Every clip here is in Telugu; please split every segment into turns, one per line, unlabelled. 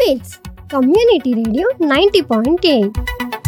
మిట్స్ community radio ninety point eight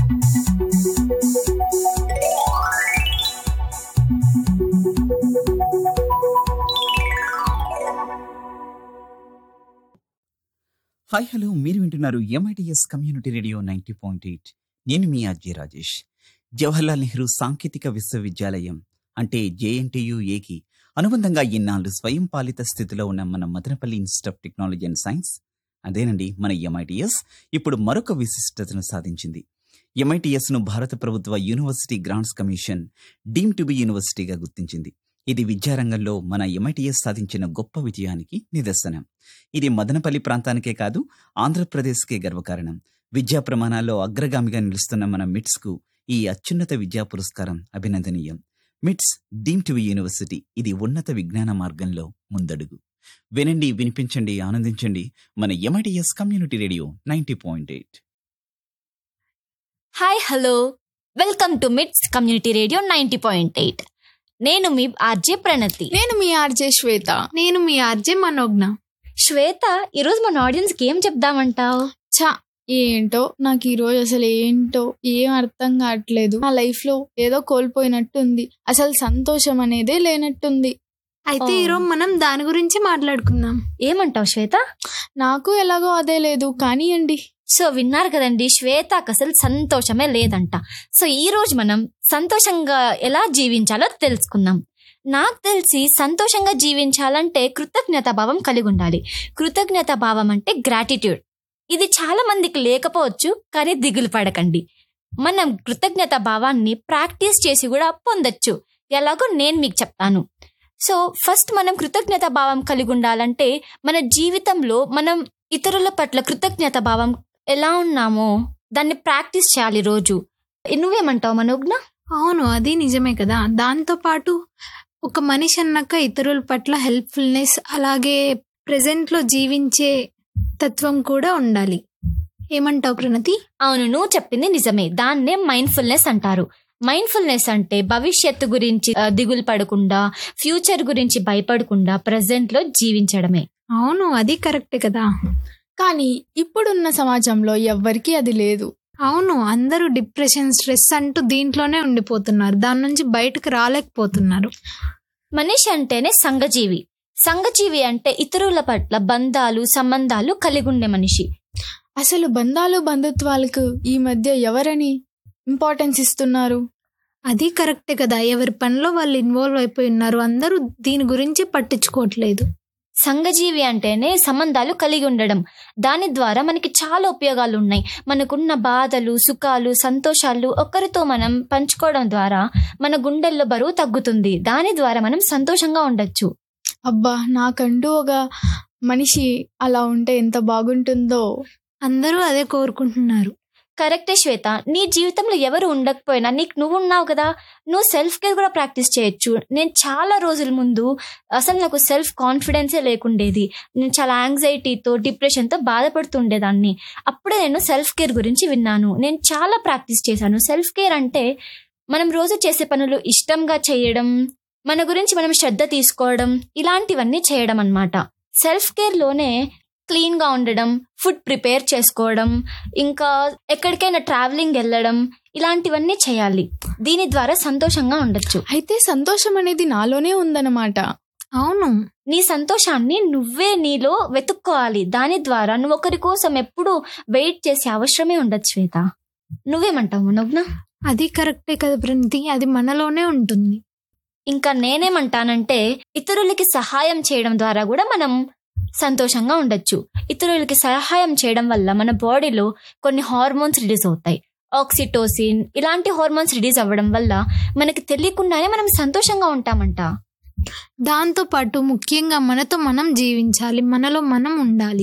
hi hello మీరు వింటున్నారు MITS community radio ninety point eight నేను మీ అజయ్ రాజేష్ జవహర్లాల్ నెహ్రూ సాంకేతిక విశ్వవిద్యాలయం అంటే జేఎన్టీయు ఏకి అనుబంధంగా ఇన్నాళ్ళు స్వయం పాలిత స్థితిలో ఉన్న మన Madanapalli institute of technology and science అదేనండి మన ఎంఐటిఎస్ ఇప్పుడు మరొక విశిష్టతను సాధించింది ఎంఐటిఎస్ ను భారత ప్రభుత్వ university grants commission deem to be యూనివర్సిటీగా గుర్తించింది ఇది విద్యారంగంలో మన ఎంఐటిఎస్ సాధించిన గొప్ప విజయానికి నిదర్శనం ఇది మదనపల్లి ప్రాంతానికే కాదు ఆంధ్రప్రదేశ్కే గర్వకారణం విద్యా ప్రమాణాల్లో అగ్రగామిగా నిలుస్తున్న మన మిట్స్ కు ఈ అత్యున్నత విద్యా పురస్కారం అభినందనీయం మిట్స్ డీమ్ టు యూనివర్సిటీ ఇది ఉన్నత విజ్ఞాన మార్గంలో ముందడుగు వినండి వినిపించండి ఆనందించండి మన MITS community radio ninety point eight
hi hello welcome to MITS community radio ninety point eight నేను మీ ఆర్జే ప్రణతి
నేను మీ ఆర్జే శ్వేత
నేను మీ ఆర్జే మనోజ్ఞ
శ్వేత ఈరోజు మన ఆడియన్స్కి ఏం చెప్దామంటావు
చా ఏంటో నాకు ఈ రోజు అసలు ఏంటో ఏం అర్థం కావట్లేదు నా లైఫ్ లో ఏదో కోల్పోయినట్టుంది అసలు సంతోషం అనేదే లేనట్టుంది
అయితే
ఓ.
ఈరోజు మనం దాని గురించి మాట్లాడుకుందాం
ఏమంటావు శ్వేత
నాకు ఎలాగో అదే లేదు కానివ్వండి
సో విన్నారు కదండి శ్వేతకు అసలు సంతోషమే లేదంట సో ఈ రోజు మనం సంతోషంగా ఎలా జీవించాలో తెలుసుకుందాం నాకు తెలిసి సంతోషంగా జీవించాలంటే కృతజ్ఞత భావం కలిగి ఉండాలి కృతజ్ఞత భావం అంటే గ్రాటిట్యూడ్ ఇది చాలా మందికి లేకపోవచ్చు కానీ దిగులు పడకండి మనం కృతజ్ఞత భావాన్ని ప్రాక్టీస్ చేసి కూడా పొందొచ్చు ఎలాగో నేను మీకు చెప్తాను సో ఫస్ట్ మనం కృతజ్ఞత భావం కలిగి ఉండాలంటే మన జీవితంలో మనం ఇతరుల పట్ల కృతజ్ఞత భావం ఎలా ఉన్నామో దాన్ని ప్రాక్టీస్ చేయాలి రోజు నువ్వేమంటావు మనోజ్ఞ
అవును అది నిజమే కదా దాంతో పాటు ఒక మనిషి అన్నాక ఇతరుల పట్ల హెల్ప్ఫుల్నెస్ అలాగే ప్రెసెంట్ లో జీవించే తత్వం కూడా ఉండాలి ఏమంటావు ప్రణతి
అవును నువ్వు చెప్పింది నిజమే దాన్నే మైండ్ఫుల్నెస్ అంటారు మైండ్ఫుల్నెస్ అంటే భవిష్యత్తు గురించి ఆ, దిగులు పడకుండా ఫ్యూచర్ గురించి భయపడకుండా ప్రజెంట్ లో జీవించడమే
అవును అది కరెక్టే కదా
కానీ ఇప్పుడున్న సమాజంలో ఎవ్వరికీ అది లేదు
అవును అందరూ డిప్రెషన్ స్ట్రెస్ అంటూ దీంట్లోనే ఉండిపోతున్నారు దాని నుంచి బయటకు రాలేకపోతున్నారు
మనిషి అంటేనే సంఘజీవి సంఘజీవి అంటే ఇతరుల పట్ల బంధాలు సంబంధాలు కలిగి ఉండే మనిషి
అసలు బంధాలు బంధుత్వాలకు ఈ మధ్య ఎవరని ఇంపార్టెన్స్ ఇస్తున్నారు
అది కరెక్టే కదా ఎవరి పనిలో వాళ్ళు ఇన్వాల్వ్ అయిపోయి ఉన్నారు అందరూ దీని గురించి పట్టించుకోవట్లేదు
సంఘజీవి అంటేనే సంబంధాలు కలిగి ఉండడం దాని ద్వారా మనకి చాలా ఉపయోగాలు ఉన్నాయి మనకున్న బాధలు సుఖాలు సంతోషాలు ఒకరితో మనం పంచుకోవడం ద్వారా మన గుండెల్లో బరువు తగ్గుతుంది దాని ద్వారా మనం సంతోషంగా ఉండొచ్చు
అబ్బా నాకంటూ ఒక మనిషి అలా ఉంటే ఎంత బాగుంటుందో
అందరూ అదే కోరుకుంటున్నారు
కరెక్టే శ్వేత నీ జీవితంలో ఎవరు ఉండకపోయినా నీకు నువ్వు ఉన్నావు కదా నువ్వు సెల్ఫ్ కేర్ కూడా ప్రాక్టీస్ చేయొచ్చు నేను చాలా రోజుల ముందు అసలు నాకు సెల్ఫ్ కాన్ఫిడెన్సే లేకుండేది నేను చాలా యాంగ్జైటీతో డిప్రెషన్తో బాధపడుతుండేదాన్ని అప్పుడే నేను సెల్ఫ్ కేర్ గురించి విన్నాను నేను చాలా ప్రాక్టీస్ చేశాను సెల్ఫ్ కేర్ అంటే మనం రోజు చేసే పనులు ఇష్టంగా చేయడం మన గురించి మనం శ్రద్ధ తీసుకోవడం ఇలాంటివన్నీ చేయడం అన్నమాట సెల్ఫ్ కేర్లోనే క్లీన్గా ఉండడం ఫుడ్ ప్రిపేర్ చేసుకోవడం ఇంకా ఎక్కడికైనా ట్రావెలింగ్ వెళ్ళడం ఇలాంటివన్నీ చేయాలి దీని ద్వారా సంతోషంగా ఉండొచ్చు
అయితే సంతోషం అనేది నాలోనే ఉందన్నమాట
అవును
నీ సంతోషాన్ని నువ్వే నీలో వెతుక్కోవాలి దాని ద్వారా నువ్వు ఒకరి కోసం ఎప్పుడు వెయిట్ చేసే అవసరమే ఉండదు శ్వేత నువ్వేమంటావు మనోజ్ఞ
అది కరెక్టే కదా ప్రణతి అది మనలోనే ఉంటుంది
ఇంకా నేనేమంటానంటే ఇతరులకి సహాయం చేయడం ద్వారా కూడా మనం సంతోషంగా ఉండొచ్చు ఇతరులకి సహాయం చేయడం వల్ల మన బాడీలో కొన్ని హార్మోన్స్ రిలీజ్ అవుతాయి ఆక్సిటోసిన్ ఇలాంటి హార్మోన్స్ రిలీజ్ అవ్వడం వల్ల మనకి తెలియకుండానే మనం సంతోషంగా ఉంటామంట
దాంతో పాటు ముఖ్యంగా మనతో మనం జీవించాలి మనలో మనం ఉండాలి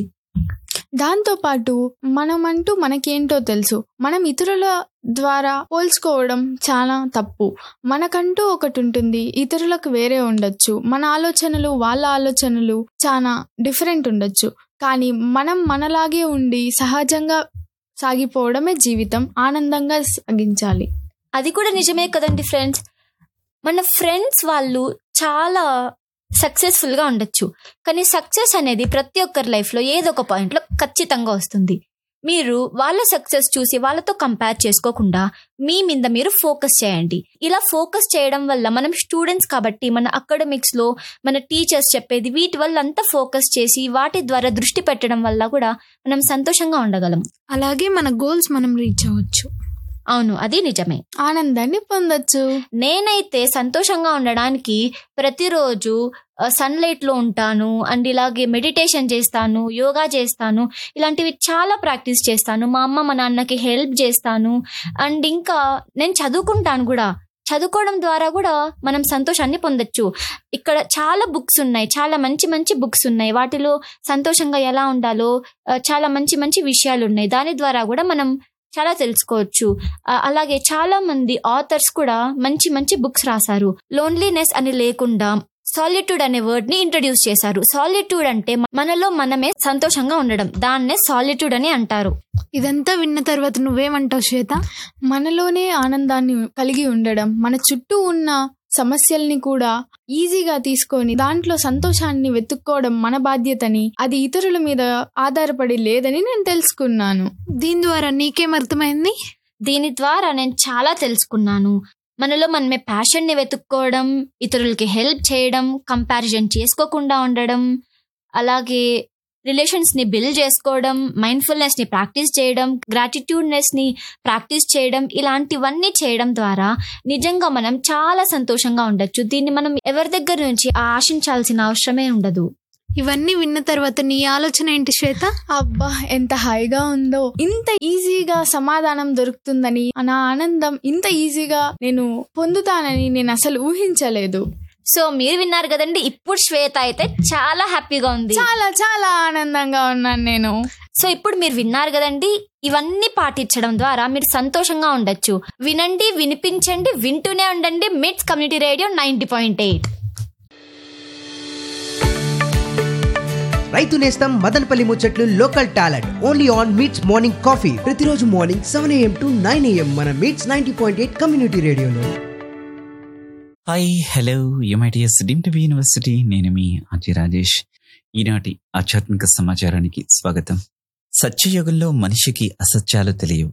దాంతోపాటు మనమంటూ మనకేంటో తెలుసు మనం ఇతరుల ద్వారా పోల్చుకోవడం చాలా తప్పు మనకంటూ ఒకటి ఉంటుంది ఇతరులకు వేరే ఉండొచ్చు మన ఆలోచనలు వాళ్ళ ఆలోచనలు చాలా డిఫరెంట్ ఉండొచ్చు కానీ మనం మనలాగే ఉండి సహజంగా సాగిపోవడమే జీవితం ఆనందంగా సాగించాలి
అది కూడా నిజమే కదండి ఫ్రెండ్స్ మన ఫ్రెండ్స్ వాళ్ళు చాలా సక్సెస్ఫుల్ గా ఉండొచ్చు కానీ సక్సెస్ అనేది ప్రతి ఒక్కరి లైఫ్ లో ఏదో ఒక పాయింట్ లో ఖచ్చితంగా వస్తుంది మీరు వాళ్ళ సక్సెస్ చూసి వాళ్ళతో కంపేర్ చేసుకోకుండా మీ మీద మీరు ఫోకస్ చేయండి ఇలా ఫోకస్ చేయడం వల్ల మనం స్టూడెంట్స్ కాబట్టి మన అకాడమిక్స్ లో మన టీచర్స్ చెప్పేది వీటి వల్ల అంతా ఫోకస్ చేసి వాటి ద్వారా దృష్టి పెట్టడం వల్ల కూడా మనం సంతోషంగా ఉండగలం
అలాగే మన గోల్స్ మనం రీచ్ అవ్వచ్చు
అవును అది నిజమే
ఆనందాన్ని పొందొచ్చు
నేనైతే సంతోషంగా ఉండడానికి ప్రతిరోజు సన్లైట్ లో ఉంటాను అండ్ ఇలాగే మెడిటేషన్ చేస్తాను యోగా చేస్తాను ఇలాంటివి చాలా ప్రాక్టీస్ చేస్తాను మా అమ్మ మా నాన్నకి హెల్ప్ చేస్తాను అండ్ ఇంకా నేను చదువుకుంటాను కూడా చదువుకోవడం ద్వారా కూడా మనం సంతోషాన్ని పొందొచ్చు ఇక్కడ చాలా బుక్స్ ఉన్నాయి చాలా మంచి మంచి బుక్స్ ఉన్నాయి వాటిలో సంతోషంగా ఎలా ఉండాలో ఆ, చాలా మంచి మంచి విషయాలు ఉన్నాయి దాని ద్వారా కూడా మనం చాలా తెలుసుకోవచ్చు ఆ, అలాగే చాలా మంది ఆథర్స్ కూడా మంచి మంచి బుక్స్ రాశారు లోన్లీనెస్ అని లేకుండా సాలిట్యూడ్ అనే వర్డ్ ని ఇంట్రడ్యూస్ చేశారు సాలిట్యూడ్ అంటే మనలో మనమే సంతోషంగా ఉండడం దాన్నే సాలిట్యూడ్ అని అంటారు
ఇదంతా విన్న తర్వాత నువ్వేమంటావు శ్వేత
మనలోనే ఆనందాన్ని కలిగి ఉండడం మన చుట్టూ ఉన్న సమస్యల్ని కూడా ఈజీగా తీసుకొని దాంట్లో సంతోషాన్ని వెతుక్కోవడం మన బాధ్యతని అది ఇతరుల మీద ఆధారపడి లేదని నేను తెలుసుకున్నాను
దీని ద్వారా నీకేం అర్థమైంది
దీని ద్వారా నేను చాలా తెలుసుకున్నాను మనలో మనమే ప్యాషన్ ని వెతుక్కోవడం ఇతరులకి హెల్ప్ చేయడం కంపారిజన్ చేసుకోకుండా ఉండడం అలాగే రిలేషన్స్ ని బిల్డ్ చేసుకోవడం మైండ్ఫుల్నెస్ ని ప్రాక్టీస్ చేయడం గ్రాటిట్యూడ్నెస్ ని ప్రాక్టీస్ చేయడం ఇలాంటివన్నీ చేయడం ద్వారా నిజంగా మనం చాలా సంతోషంగా ఉండొచ్చు దీన్ని మనం ఎవరి దగ్గర నుంచి ఆశించాల్సిన అవసరమే ఉండదు
ఇవన్నీ విన్న తర్వాత నీ ఆలోచన ఏంటి శ్వేత
అబ్బా ఎంత హాయిగా ఉందో ఇంత ఈజీగా సమాధానం దొరుకుతుందని నా ఆనందం ఇంత ఈజీగా నేను పొందుతానని నేను అసలు ఊహించలేదు
సో మీరు విన్నారు కదండి ఇప్పుడు శ్వేత అయితే చాలా హ్యాపీగా ఉంది
చాలా చాలా ఆనందంగా ఉన్నాను నేను
సో ఇప్పుడు మీరు విన్నారు కదండి ఇవన్నీ పాటించడం ద్వారా మీరు సంతోషంగా ఉండొచ్చు వినండి వినిపించండి వింటూనే ఉండండి MITS community radio ninety point eight
రైతు నేస్తం మదనపల్లి ముచ్చట్లు local talent only on MITS morning coffee ప్రతిరోజు morning seven AM to nine AM మన MITS ninety point eight community రేడియోలో
హాయ్ హలో యుమైటిఎస్ డిమ్టబీ యూనివర్సిటీ నేను మీ అజయ్ రాజేష్ ఈనాటి ఆధ్యాత్మిక సమాచారానికి స్వాగతం సత్యయుగంలో మనిషికి అసత్యాలు తెలియవు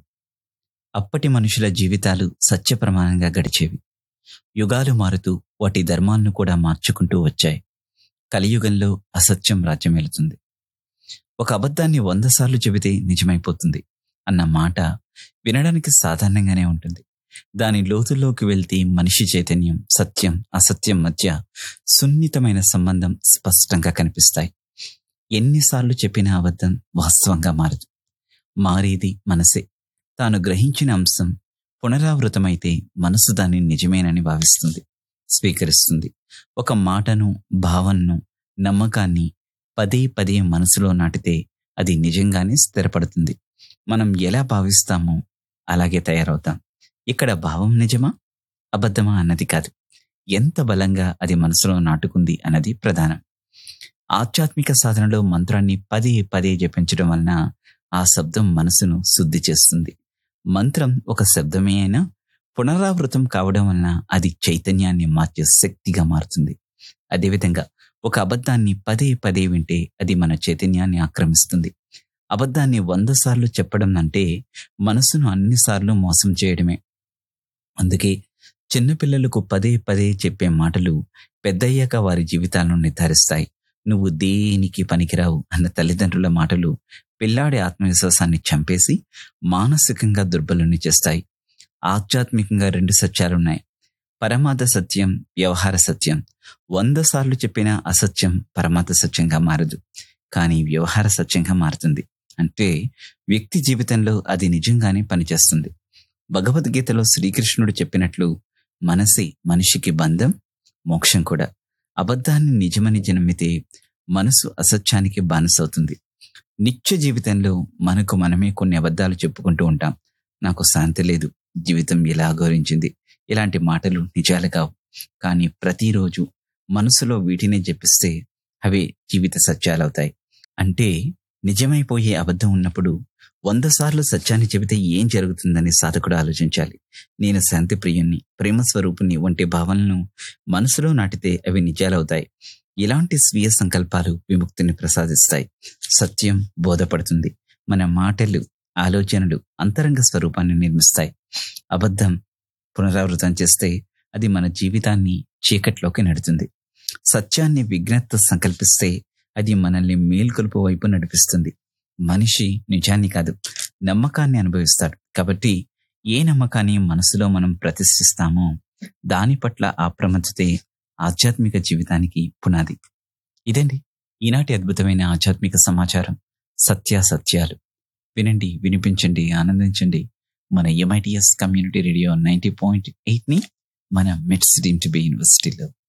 అప్పటి మనుషుల జీవితాలు సత్య ప్రమాణంగా గడిచేవి యుగాలు మారుతూ వాటి ధర్మాలను కూడా మార్చుకుంటూ వచ్చాయి కలియుగంలో అసత్యం రాజ్యమేలుతుంది ఒక అబద్ధాన్ని వంద సార్లు చెబితే నిజమైపోతుంది అన్న మాట వినడానికి సాధారణంగానే ఉంటుంది దాని లోతుల్లోకి వెళ్తే మనిషి చైతన్యం సత్యం అసత్యం మధ్య సున్నితమైన సంబంధం స్పష్టంగా కనిపిస్తాయి ఎన్నిసార్లు చెప్పిన అబద్ధం వాస్తవంగా మారదు మారేది మనసే తాను గ్రహించిన అంశం పునరావృతమైతే మనసు దాన్ని నిజమేనని భావిస్తుంది స్వీకరిస్తుంది ఒక మాటను భావనను నమ్మకాన్ని పదే పదే మనసులో నాటితే అది నిజంగానే స్థిరపడుతుంది మనం ఎలా భావిస్తామో అలాగే తయారవుతాం ఇక్కడ భావం నిజమా అబద్ధమా అన్నది కాదు ఎంత బలంగా అది మనసులో నాటుకుంది అన్నది ప్రధానం ఆధ్యాత్మిక సాధనలో మంత్రాన్ని పదే పదే జపించడం వలన ఆ శబ్దం మనసును శుద్ధి చేస్తుంది మంత్రం ఒక శబ్దమే అయినా పునరావృతం కావడం వలన అది చైతన్యాన్ని మార్చే శక్తిగా మారుతుంది అదేవిధంగా ఒక అబద్ధాన్ని పదే పదే వింటే అది మన చైతన్యాన్ని ఆక్రమిస్తుంది అబద్ధాన్ని వంద సార్లు చెప్పడం అంటే మనసును అన్నిసార్లు మోసం చేయడమే అందుకే చిన్నపిల్లలకు పదే పదే చెప్పే మాటలు పెద్దయ్యాక వారి జీవితాలను నిర్ధారిస్తాయి నువ్వు దేనికి పనికిరావు అన్న తల్లిదండ్రుల మాటలు పిల్లాడి ఆత్మవిశ్వాసాన్ని చంపేసి మానసికంగా దుర్బలుని చేస్తాయి ఆధ్యాత్మికంగా రెండు సత్యాలున్నాయి పరమార్థ సత్యం వ్యవహార సత్యం వంద సార్లు చెప్పిన అసత్యం పరమార్థ సత్యంగా మారదు కానీ వ్యవహార సత్యంగా మారుతుంది అంటే వ్యక్తి జీవితంలో అది నిజంగానే పనిచేస్తుంది భగవద్గీతలో శ్రీకృష్ణుడు చెప్పినట్లు మనసే మనిషికి బంధం మోక్షం కూడా అబద్ధాన్ని నిజమని జన్మితే మనసు అసత్యానికి బానిసవుతుంది నిత్య జీవితంలో మనకు మనమే కొన్ని అబద్ధాలు చెప్పుకుంటూ ఉంటాం నాకు శాంతి లేదు జీవితం ఇలా గౌరవించింది ఇలాంటి మాటలు నిజాలు కావు కానీ ప్రతిరోజు మనసులో వీటినే జపిస్తే అవే జీవిత సత్యాలవుతాయి అంటే నిజమైపోయే అబద్ధం ఉన్నప్పుడు వంద సార్లు సత్యాన్ని చెబితే ఏం జరుగుతుందని సాధకుడు ఆలోచించాలి నేను శాంతి ప్రియుణ్ణి ప్రేమ స్వరూపుణ్ణి వంటి భావనలను మనసులో నాటితే అవి నిజాలవుతాయి ఇలాంటి స్వీయ సంకల్పాలు విముక్తిని ప్రసాదిస్తాయి సత్యం బోధపడుతుంది మన మాటలు ఆలోచనలు అంతరంగ స్వరూపాన్ని నిర్మిస్తాయి అబద్ధం పునరావృతం చేస్తే అది మన జీవితాన్ని చీకట్లోకి నెడుతుంది సత్యాన్ని విజ్ఞత సంకల్పిస్తే అది మనల్ని మేల్కొలుపు వైపు నడిపిస్తుంది మనిషి నిజాన్ని కాదు నమ్మకాన్ని అనుభవిస్తాడు కాబట్టి ఏ నమ్మకాన్ని మనసులో మనం ప్రతిష్ఠిస్తామో దాని పట్ల అప్రమత్తతే ఆధ్యాత్మిక జీవితానికి పునాది ఇదండి ఈనాటి అద్భుతమైన ఆధ్యాత్మిక సమాచారం సత్యాసత్యాలు వినండి వినిపించండి ఆనందించండి మన MITS community radio ninety point eight ని మన మిడ్స్ టు బి యూనివర్సిటీలో